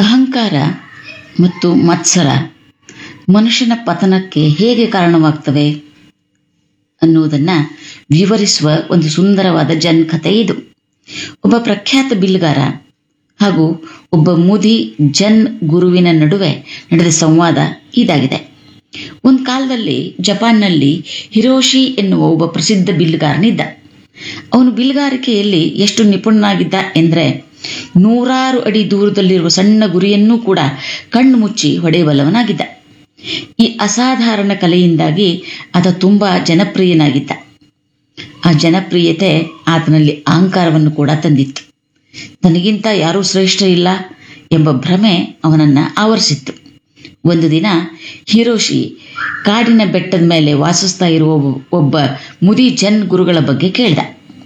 ಅಹಂಕಾರ ಮತ್ತು ಮತ್ಸರ ಮನುಷ್ಯನ ಪತನಕ್ಕೆ ಹೇಗೆ ಕಾರಣವಾಗ್ತವೆ ಅನ್ನುವುದನ್ನ ವಿವರಿಸುವ ಒಂದು ಸುಂದರವಾದ ಜನ್ಕಥೆ ಇದು ಒಬ್ಬ ಪ್ರಖ್ಯಾತ ಬಿಲ್ಲುಗಾರ ಹಾಗೂ ಒಬ್ಬ ಮುದಿ ಜನ್ ಗುರುವಿನ ನಡುವೆ ನಡೆದ ಸಂವಾದ ಇದಾಗಿದೆ ಒಂದು ಕಾಲದಲ್ಲಿ ಜಪಾನ್ನಲ್ಲಿ ಹಿರೋಶಿ ಎನ್ನುವ ಒಬ್ಬ ಪ್ರಸಿದ್ಧ ಬಿಲ್ಲುಗಾರನಿದ್ದ ಅವನು ಬಿಲ್ಲುಗಾರಿಕೆಯಲ್ಲಿ ಎಷ್ಟು ನಿಪುಣನಾಗಿದ್ದ ಎಂದರೆ ನೂರಾರು ಅಡಿ ದೂರದಲ್ಲಿರುವ ಸಣ್ಣ ಗುರಿಯನ್ನೂ ಕೂಡ ಕಣ್ಣು ಮುಚ್ಚಿ ಹೊಡೆಯಬಲ್ಲವನಾಗಿದ್ದ ಈ ಅಸಾಧಾರಣ ಕಲೆಯಿಂದಾಗಿ ಆತ ತುಂಬಾ ಜನಪ್ರಿಯನಾಗಿದ್ದ ಆ ಜನಪ್ರಿಯತೆ ಆತನಲ್ಲಿ ಅಹಂಕಾರವನ್ನು ಕೂಡ ತಂದಿತ್ತು ತನಗಿಂತ ಯಾರೂ ಶ್ರೇಷ್ಠ ಇಲ್ಲ ಎಂಬ ಭ್ರಮೆ ಅವನನ್ನ ಆವರಿಸಿತ್ತು ಒಂದು ದಿನ ಹಿರೋಶಿ ಕಾಡಿನ ಬೆಟ್ಟದ ಮೇಲೆ ವಾಸಿಸ್ತಾ ಇರುವ ಒಬ್ಬ ಮುದಿ ಜನ್ ಗುರುಗಳ ಬಗ್ಗೆ ಕೇಳ್ದ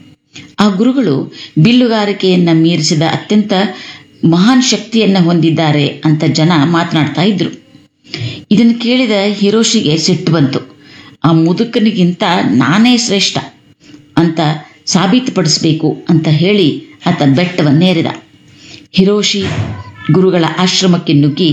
ಆ ಗುರುಗಳು ಬಿಲ್ಲುಗಾರಿಕೆಯನ್ನ ಮೀರಿಸಿದ ಅತ್ಯಂತ ಮಹಾನ್ ಶಕ್ತಿಯನ್ನ ಹೊಂದಿದ್ದಾರೆ ಅಂತ ಜನ ಮಾತನಾಡ್ತಾ ಇದ್ರು ಇದನ್ನು ಕೇಳಿದ ಹಿರೋಶಿಗೆ ಸಿಟ್ಟು ಬಂತು ಆ ಮುದುಕನಿಗಿಂತ ನಾನೇ ಶ್ರೇಷ್ಠ ಅಂತ ಸಾಬೀತುಪಡಿಸಬೇಕು ಅಂತ ಹೇಳಿ ಆತ ಬೆಟ್ಟವನ್ನೇರಿದ ಹಿರೋಶಿ ಗುರುಗಳ ಆಶ್ರಮಕ್ಕೆ ನುಗ್ಗಿ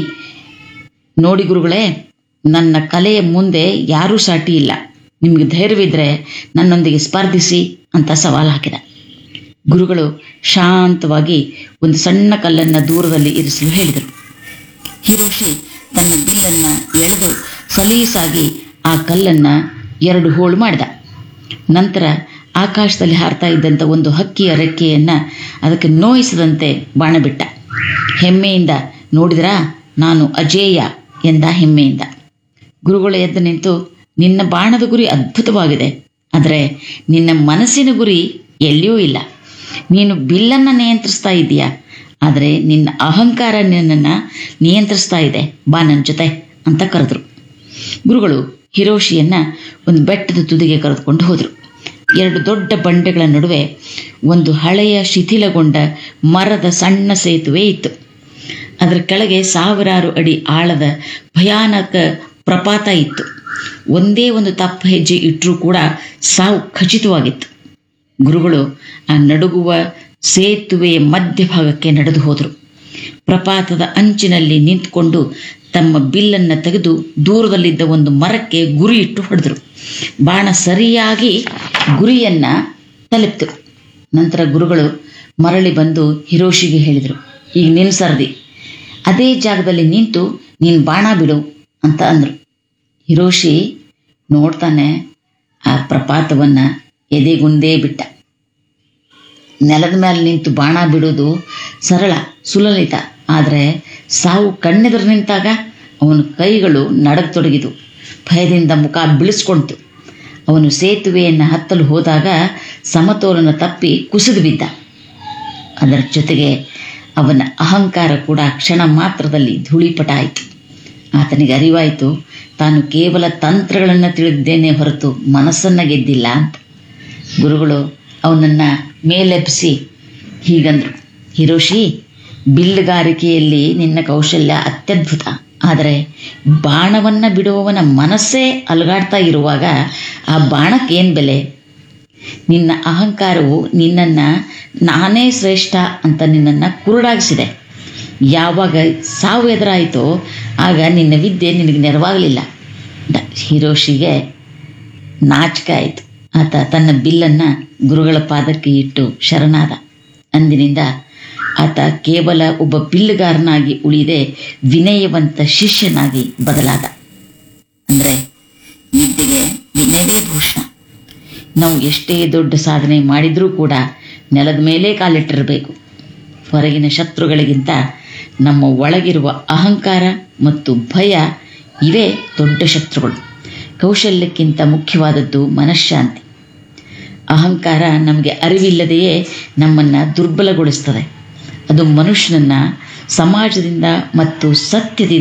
ನೋಡಿ ಗುರುಗಳೇ ನನ್ನ ಕಲೆಯ ಮುಂದೆ ಯಾರೂ ಸಾಟಿ ಇಲ್ಲ ನಿಮ್ಗೆ ಧೈರ್ಯವಿದ್ರೆ ನನ್ನೊಂದಿಗೆ ಸ್ಪರ್ಧಿಸಿ ಅಂತ ಸವಾಲು ಹಾಕಿದ ಗುರುಗಳು ಶಾಂತವಾಗಿ ಒಂದು ಸಣ್ಣ ಕಲ್ಲನ್ನು ದೂರದಲ್ಲಿ ಇರಿಸಲು ಹೇಳಿದರು ಹಿರೋಶಿ ತನ್ನ ಬಿಲ್ಲನ್ನ ಎಳೆದು ಸಲೀಸಾಗಿ ಆ ಕಲ್ಲನ್ನ ಎರಡು ಹೋಳು ಮಾಡಿದ ನಂತರ ಆಕಾಶದಲ್ಲಿ ಹಾರ್ತಾ ಇದ್ದಂಥ ಒಂದು ಹಕ್ಕಿಯ ರೆಕ್ಕೆಯನ್ನ ಅದಕ್ಕೆ ನೋಯಿಸದಂತೆ ಬಾಣ ಬಿಟ್ಟ ಹೆಮ್ಮೆಯಿಂದ ನೋಡಿದ್ರಾ ನಾನು ಅಜೇಯ ಎಂದ ಹೆಮ್ಮೆಯಿಂದ ಗುರುಗಳು ಎದ್ದು ನಿಂತು ನಿನ್ನ ಬಾಣದ ಗುರಿ ಅದ್ಭುತವಾಗಿದೆ ಆದರೆ ನಿನ್ನ ಮನಸ್ಸಿನ ಗುರಿ ಎಲ್ಲಿಯೂ ಇಲ್ಲ ನೀನು ಬಿಲ್ಲನ್ನ ನಿಯಂತ್ರಿಸ್ತಾ ಇದೀಯಾ ಆದರೆ ನಿನ್ನ ಅಹಂಕಾರ ನಿನ್ನನ್ನು ನಿಯಂತ್ರಿಸ್ತಾ ಇದೆ ಬಾ ನನ್ನ ಜೊತೆ ಅಂತ ಕರೆದ್ರು ಗುರುಗಳು ಹಿರೋಶಿಯನ್ನ ಒಂದು ಬೆಟ್ಟದ ತುದಿಗೆ ಕರೆದುಕೊಂಡು ಹೋದರು ಎರಡು ದೊಡ್ಡ ಬಂಡೆಗಳ ನಡುವೆ ಒಂದು ಹಳೆಯ ಶಿಥಿಲಗೊಂಡ ಮರದ ಸಣ್ಣ ಸೇತುವೆ ಇತ್ತು ಅದರ ಕೆಳಗೆ ಸಾವಿರಾರು ಅಡಿ ಆಳದ ಭಯಾನಕ ಪ್ರಪಾತ ಇತ್ತು ಒಂದೇ ಒಂದು ತಪ್ಪು ಹೆಜ್ಜೆ ಇಟ್ಟರೂ ಕೂಡ ಸಾವು ಖಚಿತವಾಗಿತ್ತು ಗುರುಗಳು ಆ ನಡುಗುವ ಸೇತುವೆಯ ಮಧ್ಯಭಾಗಕ್ಕೆ ನಡೆದು ಹೋದರು ಪ್ರಪಾತದ ಅಂಚಿನಲ್ಲಿ ನಿಂತುಕೊಂಡು ತಮ್ಮ ಬಿಲ್ಲನ್ನು ತೆಗೆದು ದೂರದಲ್ಲಿದ್ದ ಒಂದು ಮರಕ್ಕೆ ಗುರಿ ಇಟ್ಟು ಹೊಡೆದರು ಬಾಣ ಸರಿಯಾಗಿ ಗುರಿಯನ್ನ ತಲುಪಿತು ನಂತರ ಗುರುಗಳು ಮರಳಿ ಬಂದು ಹಿರೋಶಿಗೆ ಹೇಳಿದರು ಈಗ ನಿನ್ನ ಸರದಿ ಅದೇ ಜಾಗದಲ್ಲಿ ನಿಂತು ನೀನು ಬಾಣ ಬಿಡು ಅಂತ ಅಂದರು ಹಿರೋಶಿ ನೋಡ್ತಾನೆ ಆ ಪ್ರಪಾತವನ್ನ ಎದೆಗುಂದೇ ಬಿಟ್ಟ ನೆಲದ ಮೇಲೆ ನಿಂತು ಬಾಣ ಬಿಡೋದು ಸರಳ ಸುಲಲಿತ ಆದರೆ ಸಾವು ಕಣ್ಣೆದುರು ನಿಂತಾಗ ಅವನ ಕೈಗಳು ನಡಗತೊಡಗಿದು ಭಯದಿಂದ ಮುಖ ಬಿಳಿಸ್ಕೊಳ್ತು ಅವನು ಸೇತುವೆಯನ್ನು ಹತ್ತಲು ಹೋದಾಗ ಸಮತೋಲನ ತಪ್ಪಿ ಕುಸಿದು ಬಿದ್ದ ಅದರ ಜೊತೆಗೆ ಅವನ ಅಹಂಕಾರ ಕೂಡ ಕ್ಷಣ ಮಾತ್ರದಲ್ಲಿ ಧೂಳಿಪಟ ಆಯಿತು ಆತನಿಗೆ ಅರಿವಾಯಿತು ತಾನು ಕೇವಲ ತಂತ್ರಗಳನ್ನು ತಿಳಿದಿದ್ದೇನೆ ಹೊರತು ಮನಸ್ಸನ್ನು ಗೆದ್ದಿಲ್ಲ ಅಂತ ಗುರುಗಳು ಅವನನ್ನು ಮೇಲೆಬ್ಬಿಸಿ ಹೀಗಂದ್ರು ಹಿರೋಶಿ ಬಿಲ್ಲುಗಾರಿಕೆಯಲ್ಲಿ ನಿನ್ನ ಕೌಶಲ್ಯ ಅತ್ಯದ್ಭುತ ಆದರೆ ಬಾಣವನ್ನು ಬಿಡುವವನ ಮನಸ್ಸೇ ಅಲುಗಾಡ್ತಾ ಇರುವಾಗ ಆ ಬಾಣಕ್ಕೇನು ಬೆಲೆ ನಿನ್ನ ಅಹಂಕಾರವು ನಿನ್ನನ್ನು ನಾನೇ ಶ್ರೇಷ್ಠ ಅಂತ ನಿನ್ನನ್ನು ಕುರುಡಾಗಿಸಿದೆ ಯಾವಾಗ ಸಾವು ಎದುರಾಯಿತೋ ಆಗ ನಿನ್ನ ವಿದ್ಯೆ ನಿನಗೆ ನೆರವಾಗಲಿಲ್ಲ ಹಿರೋಶಿಗೆ ನಾಚಿಕೆ ಆಯಿತು ಆತ ತನ್ನ ಬಿಲ್ಲನ್ನು ಗುರುಗಳ ಪಾದಕ್ಕೆ ಇಟ್ಟು ಶರಣಾದ ಅಂದಿನಿಂದ ಆತ ಕೇವಲ ಒಬ್ಬ ಬಿಲ್ಲುಗಾರನಾಗಿ ಉಳಿದೆ ವಿನಯವಂತ ಶಿಷ್ಯನಾಗಿ ಬದಲಾದ ಅಂದರೆ ವಿದ್ಯೆಗೆ ವಿನಯವೇ ಭೂಷಣ ನಾವು ಎಷ್ಟೇ ದೊಡ್ಡ ಸಾಧನೆ ಮಾಡಿದರೂ ಕೂಡ ನೆಲದ ಮೇಲೆ ಕಾಲಿಟ್ಟಿರಬೇಕು ಹೊರಗಿನ ಶತ್ರುಗಳಿಗಿಂತ ನಮ್ಮ ಒಳಗಿರುವ ಅಹಂಕಾರ ಮತ್ತು ಭಯ ಇವೇ ದೊಡ್ಡ ಶತ್ರುಗಳು ಕೌಶಲ್ಯಕ್ಕಿಂತ ಮುಖ್ಯವಾದದ್ದು ಮನಃಶಾಂತಿ ಅಹಂಕಾರ ನಮಗೆ ಅರಿವಿಲ್ಲದೆಯೇ ನಮ್ಮನ್ನು ದುರ್ಬಲಗೊಳಿಸ್ತದೆ ಅದು ಮನುಷ್ಯನನ್ನ ಸಮಾಜದಿಂದ ಮತ್ತು ಸತ್ಯದಿಂದ